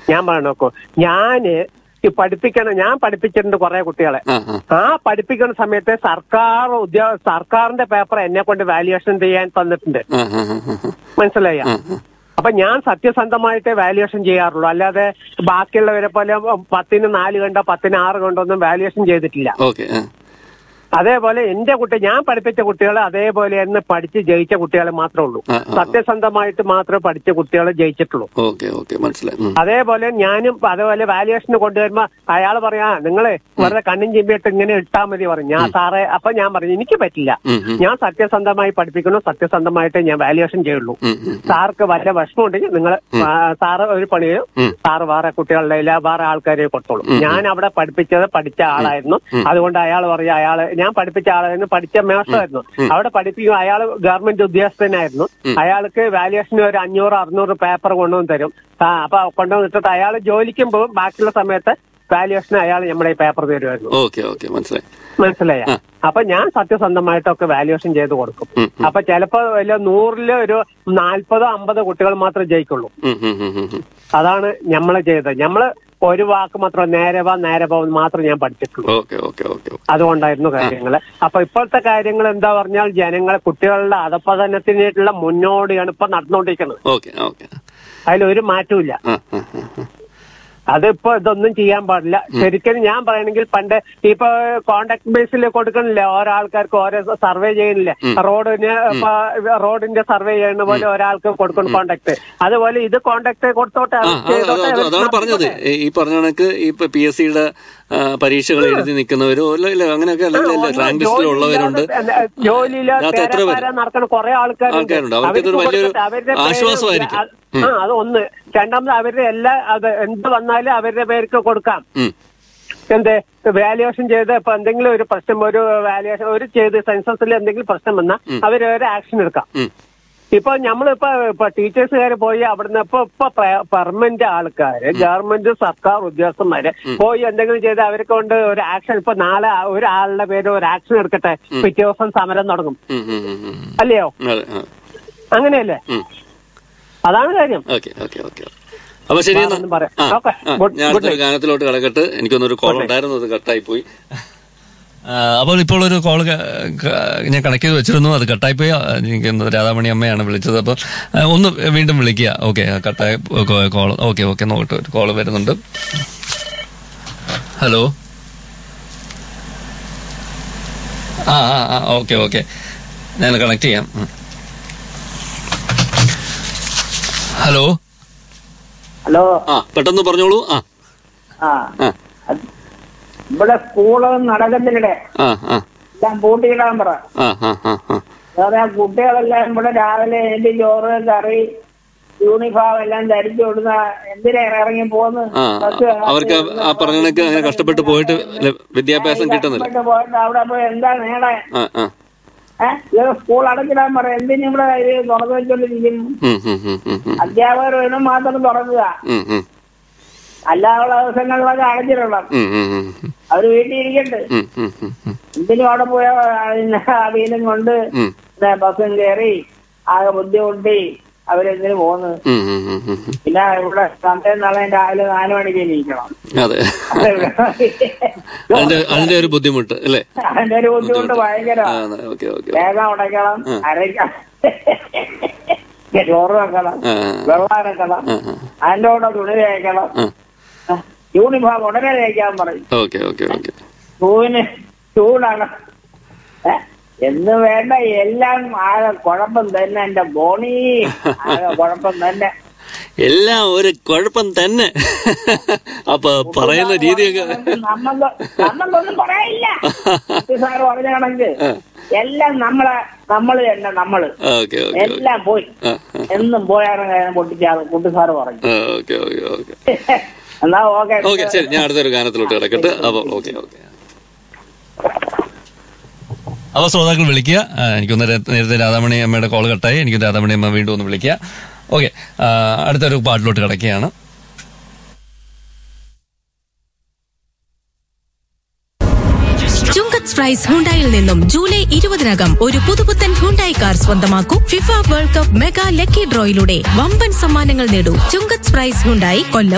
ഞാൻ പറഞ്ഞു നോക്കൂ ഞാന് ഈ പഠിപ്പിക്കണ ഞാൻ പഠിപ്പിച്ചിട്ടുണ്ട് കുറെ കുട്ടികളെ ആ ആ ആ പഠിപ്പിക്കുന്ന സമയത്ത് സർക്കാർ ഉദ്യോഗ സർക്കാരിന്റെ പേപ്പർ എന്നെ കൊണ്ട് വാല്യുവേഷൻ ചെയ്യാൻ തന്നിട്ടുണ്ട് ആ ആ ആ ആ മനസ്സിലായ ആ, അപ്പൊ ഞാൻ സത്യസന്ധമായിട്ട് വാല്യുവേഷൻ ചെയ്യാറുള്ളൂ അല്ലാതെ ബാക്കിയുള്ളവരെ പോലെ പത്തിന് നാല് കണ്ടോ പത്തിന് ആറ് കണ്ടോ ഒന്നും വാല്യുവേഷൻ ചെയ്തിട്ടില്ല ഓക്കെ ആ അതേപോലെ എന്റെ കുട്ടി ഞാൻ പഠിപ്പിച്ച കുട്ടികൾ അതേപോലെ തന്നെ പഠിച്ച് ജയിച്ച കുട്ടികളെ മാത്രമേ ഉള്ളൂ ആ, ആ. സത്യസന്ധമായിട്ട് മാത്രമേ പഠിച്ച കുട്ടികൾ ജയിച്ചിട്ടുള്ളൂ ഓക്കെ ഓക്കെ മനസ്സിലായി ഉം. അതേപോലെ ഞാനും അതേപോലെ വാല്യുവേഷന് കൊണ്ടുവരുമ്പോ അയാൾ പറയാ നിങ്ങള് വെറുതെ കണ്ണും ചിമ്പിയിട്ട് ഇങ്ങനെ ഇട്ടാ മതി പറഞ്ഞു ഞാൻ സാറേ അപ്പൊ ഞാൻ പറഞ്ഞു എനിക്ക് പറ്റില്ല ഉം, ഉം. ഞാൻ സത്യസന്ധമായി പഠിപ്പിക്കണു സത്യസന്ധമായിട്ട് ഞാൻ വാല്യുവേഷൻ ചെയ്യുള്ളൂ ഉം, ഉം. സാർക്ക് വല്ല വിഷമം ഉണ്ടെങ്കിൽ നിങ്ങൾ സാറ് ഒരു പണി ചെയ്യും ഉം. സാറ് വേറെ കുട്ടികളുടെ ഇല്ല വേറെ ആൾക്കാരെ കൊടുത്തോളൂ ഉം. ഞാൻ അവിടെ പഠിപ്പിച്ചത് പഠിച്ച ആളായിരുന്നു അതുകൊണ്ട് അയാൾ പറയാ അയാള് ഞാൻ പഠിപ്പിച്ച ആളായിരുന്നു പഠിച്ച മേഷമായിരുന്നു അവിടെ പഠിപ്പിക്കും അയാൾ ഗവൺമെന്റ് ഉദ്യോഗസ്ഥനായിരുന്നു അയാൾക്ക് വാല്യുവേഷന് ഒരു അഞ്ഞൂറ് അറുന്നൂറ് പേപ്പർ കൊണ്ടുവന്ന് തരും ആ, അപ്പൊ കൊണ്ടുവന്നിട്ട് അയാൾ ജോലിക്കും പോകും ബാക്കിയുള്ള സമയത്ത് വാല്യുവേഷന് അയാൾ നമ്മുടെ ഈ പേപ്പർ തരുമായിരുന്നു ഓക്കെ ഓക്കെ മനസ്സിലായി മനസ്സിലായ ആ. അപ്പൊ ഞാൻ സത്യസന്ധമായിട്ടൊക്കെ വാല്യുവേഷൻ ചെയ്ത് കൊടുക്കും ഉം, ഉം. അപ്പൊ ചിലപ്പോ വല്ല നൂറില് ഒരു നാൽപ്പതോ അമ്പതോ കുട്ടികൾ മാത്രമേ ജയിക്കുള്ളൂ ഉം, ഉം, ഉം, ഉം, ഉം. അതാണ് നമ്മള് ചെയ്തത് നമ്മള് ഒരു വാക്ക് മാത്രം നേരെ വാ നേരെ പോകാൻ മാത്രം ഞാൻ പഠിച്ചിട്ടുള്ളൂ ഓക്കെ ഓക്കെ ഓക്കെ അതുകൊണ്ടായിരുന്നു കാര്യങ്ങള് അപ്പൊ ഇപ്പോഴത്തെ കാര്യങ്ങൾ എന്താ പറഞ്ഞാൽ ജനങ്ങളെ കുട്ടികളുടെ അധപ്പതനത്തിനായിട്ടുള്ള മുന്നോടിയാണ് ഇപ്പൊ നടന്നുകൊണ്ടിരിക്കുന്നത് ഓക്കെ ഓക്കെ അതിലൊരു മാറ്റവും ആ ആ ആ ആ. അതിപ്പോ ഇതൊന്നും ചെയ്യാൻ പാടില്ല ശരിക്കും ഞാൻ പറയണെങ്കിൽ പണ്ട് ഇപ്പൊ കോണ്ടാക്ട് ബേസിൽ കൊടുക്കണില്ലേ ഓരോ ആൾക്കാർക്ക് ഓരോ സർവേ ചെയ്യണില്ലേ റോഡിന് ഇപ്പൊ റോഡിന്റെ സർവേ ചെയ്യുന്ന പോലെ ഒരാൾക്ക് കൊടുക്കണം കോണ്ടാക്ട് അതുപോലെ ഇത് കോണ്ടാക്ട് കൊടുത്തോട്ടെ ആ, അവർ അത് ചെയ്തോട്ടെ, അത് അവർ അതാണ് പറഞ്ഞത് ഈ- ഈ പറഞ്ഞ കണക്ക് ഇപ്പൊ പി എസ് സിയുടെ പരീക്ഷകൾ എഴുതി നിൽക്കുന്നവരോ അല്ല ഇല്ല അങ്ങനെയൊക്കെ അല്ലെങ്കിൽ അല്ല റാങ്ക് ലിസ്റ്റിൽ ഉള്ളവരുണ്ട് ജോലിയില്ലാതെ അതിനകത്ത് എത്ര പേര്? പേരാപ്പാര നടക്കുന്ന കുറെ ആൾക്കാരുണ്ട് ആൾക്കാരുണ്ട്. അവർക്ക് അവർക്ക് ഇതൊരു വലിയൊരു കൊടുത്തിട്ട് അവരുടെ പേര് ആശ്വാസമായിരിക്കും. ആ അത് ഒന്ന് രണ്ടാമത് അവരുടെ എല്ലാ അത് എന്ത് വന്നാലും അവരുടെ പേർക്ക് കൊടുക്കാം ഉം. എന്ത് വാല്യുവേഷൻ ചെയ്ത് ഇപ്പൊ എന്തെങ്കിലും ഒരു പ്രശ്നം ഒരു വാല്യുവേഷൻ ഒരു ചെയ്ത് സെൻസസിൽ എന്തെങ്കിലും പ്രശ്നം വന്നാൽ അവർ ഒരു ആക്ഷൻ എടുക്കാം ഉം. ഇപ്പൊ നമ്മളിപ്പോ ഇപ്പൊ ടീച്ചേഴ്സുകാർ പോയി അവിടുന്ന് ഇപ്പൊ ഇപ്പൊ പെർമനന്റ് ആൾക്കാര് ഗവൺമെന്റ് സർക്കാർ ഉദ്യോഗസ്ഥന്മാര് പോയി എന്തെങ്കിലും ചെയ്ത് അവർക്ക് കൊണ്ട് ഒരു ആക്ഷൻ ഇപ്പൊ നാളെ ഒരാളുടെ പേര് ഒരു ആക്ഷൻ എടുക്കട്ടെ പിറ്റേ ദിവസം സമരം തുടങ്ങും ഉം, ഉം, ഉം, ഉം. അല്ലയോ അതെ ആ. അങ്ങനെയല്ലേ ഉം. അതാണ് കാര്യം ഓക്കെ ഓക്കെ ഓക്കെ അപ്പൊ ശരി എന്നാ. വേറൊന്നും പറയാം. ആ, ഓക്കെ. ആ, ഗുഡ്- ഞാൻ ഗുഡ് അടുത്തൊരു നൈറ്റ്. ഗാനത്തിലോട്ട് കിടക്കട്ടെ എനിക്കൊന്നൊരു കോൾ ഉണ്ടായിരുന്നു അത് കട്ടായി പോയി അപ്പോൾ ഇപ്പോൾ ഒരു കോൾ ഞാൻ കണക്ട് ചെയ്ത് വെച്ചിരുന്നു അത് കട്ടായി പോയി ആ, എനിക്ക് ഇന്ന് രാധാമണി അമ്മയാണ് വിളിച്ചത് അപ്പോൾ ആ, ഒന്ന് വീണ്ടും വിളിക്കുക ഓക്കെ കട്ടായ കോൾ ഓക്കെ ഓക്കെ നോക്കട്ടെ ഒരു കോൾ വരുന്നുണ്ട് ഹലോ ആ ആ ആ ഓക്കെ ഓക്കെ ഞാൻ കണക്ട് ചെയ്യാം ഉം. ഹലോ ഹലോ ആ പെട്ടെന്ന് പറഞ്ഞോളൂ ആ ആ ആ അത് ഇവിടെ സ്കൂള് നടക്കുന്നില്ലേ ആ ആ എല്ലാം പൂട്ടിയിടാൻ പറ ആ ആ ആ ആ വേറെ കുട്ടികളെല്ലാം ഇവിടെ രാവിലെ എന്റെ ചോറ് കറി യൂണിഫോം എല്ലാം ധരിച്ചു കൊടുന്ന എന്തിനാ ഇറങ്ങി പോന്ന് ആ ബസ് അവർക്ക് ആ പറഞ്ഞ കണക്ക് അങ്ങനെ കഷ്ടപ്പെട്ട് പോയിട്ട് ല- വിദ്യാഭ്യാസം കിട്ടുന്നില്ല കഷ്ടപ്പെട്ട് പോയിട്ട് അവിടെ പോയി എന്താ നേടാൻ ആ ആ ഏഹ് ഇത് സ്കൂൾ അടച്ചിടാൻ പറ എന്തിനും ഇവിടെ ഇത് തുറന്നു വെച്ചോണ്ടിരിക്കുന്നു ഉം, ഉം, ഉം, ഉം, ഉം. അധ്യാപകർ വേണം മാത്രം തുറക്കുക ഉം, ഉം, അല്ലാതുള്ള ദിവസങ്ങളിലൊക്കെ അടച്ചിടണം ഉം, ഉം, ഉം, ഉം. അവര് വീട്ടിൽ ഇരിക്കട്ടെ ഉം, ഉം, ഉം, ഉം. എന്തിനും അവിടെ പോയ അതിന് ആ വീലും കൊണ്ട് ഉം. പിന്നെ ബസ്സും കയറി ആകെ ബുദ്ധിമുട്ടി അവരെന്തിനു പോന്ന് ഉം, ഉം, ഉം, ഉം, ഉം. പിന്നെ ഇവിടെ സമയം നാളെ രാവിലെ നാലു മണിക്ക് ഇരിക്കണം അതെ അതിന്റെ അതിന്റെ ഒരു ബുദ്ധിമുട്ട് അല്ലേ അതിന്റെ ഒരു ബുദ്ധിമുട്ട് ഭയങ്കര ആ ഓക്കെ ഓക്കെ വേഗം ഉടയ്ക്കണം അരയ്ക്കണം ചോറ് വെക്കണം ആ വെള്ളം അരക്കണം ആ ആ അതിന്റെ കൂടെ തുണി തേക്കണം ആ യൂണിഫോം ഉടനെ തേക്കാൻ പറയും ഓക്കെ ഓക്കെ ഓക്കെ ഷൂവിന് ചൂടാണ് ഏ? എന്ന് വേണ്ട എല്ലാം ആകെ കുഴപ്പം തന്നെ എന്റെ ബോണി ആകെ കുഴപ്പം തന്നെ എല്ലാം ഒരു കുഴപ്പം തന്നെ അപ്പൊ പറയുന്ന രീതിയൊക്കെ നമ്മക്ക് നമ്മക്കൊന്നും പറയാനില്ല സാറ് പറഞ്ഞ കണക്ക് എല്ലാം നമ്മളെ നമ്മള് തന്നെ നമ്മള് ഓക്കെ ഓക്കെ എല്ലാം പോയി ആ എന്നും പോയാണ് പൊട്ടിച്ചാൽ കുട്ടിസാറ് പറഞ്ഞു ഓക്കെ ഓക്കെ ഓക്കെ എന്നാ ഓക്കെ ഓക്കെ ശരി ഞാൻ അടുത്തൊരു ഗാനത്തിലോട്ട് കിടക്കട്ടെ അപ്പൊ ഓക്കെ ഓക്കെ അപ്പോൾ ശ്രോതാക്കൾ വിളിക്കുക ആ, എനിക്കൊന്ന് രേ- നേരത്തെ രാധാമണി അമ്മയുടെ കോൾ കട്ടായി എനിക്ക് രാധാമണി അമ്മ വീണ്ടും ഒന്ന് വിളിക്കുക ഓക്കെ അടുത്തൊരു പാട്ടിലോട്ട് കിടക്കുകയാണ് ചുങ്കത്ത് പ്രൈസ് ഹുണ്ടായിൽ നിന്നും ജൂലൈ ഇരുപതിനകം ഒരു പുതുപുത്തൻ ഹുണ്ടായി കാർ സ്വന്തമാക്കൂ FIFA world cup mega lucky ഡ്രോയിലൂടെ വമ്പൻ സമ്മാനങ്ങൾ നേടൂ ചുങ്കത്ത് പ്രൈസ് ഹുണ്ടായി കൊല്ലം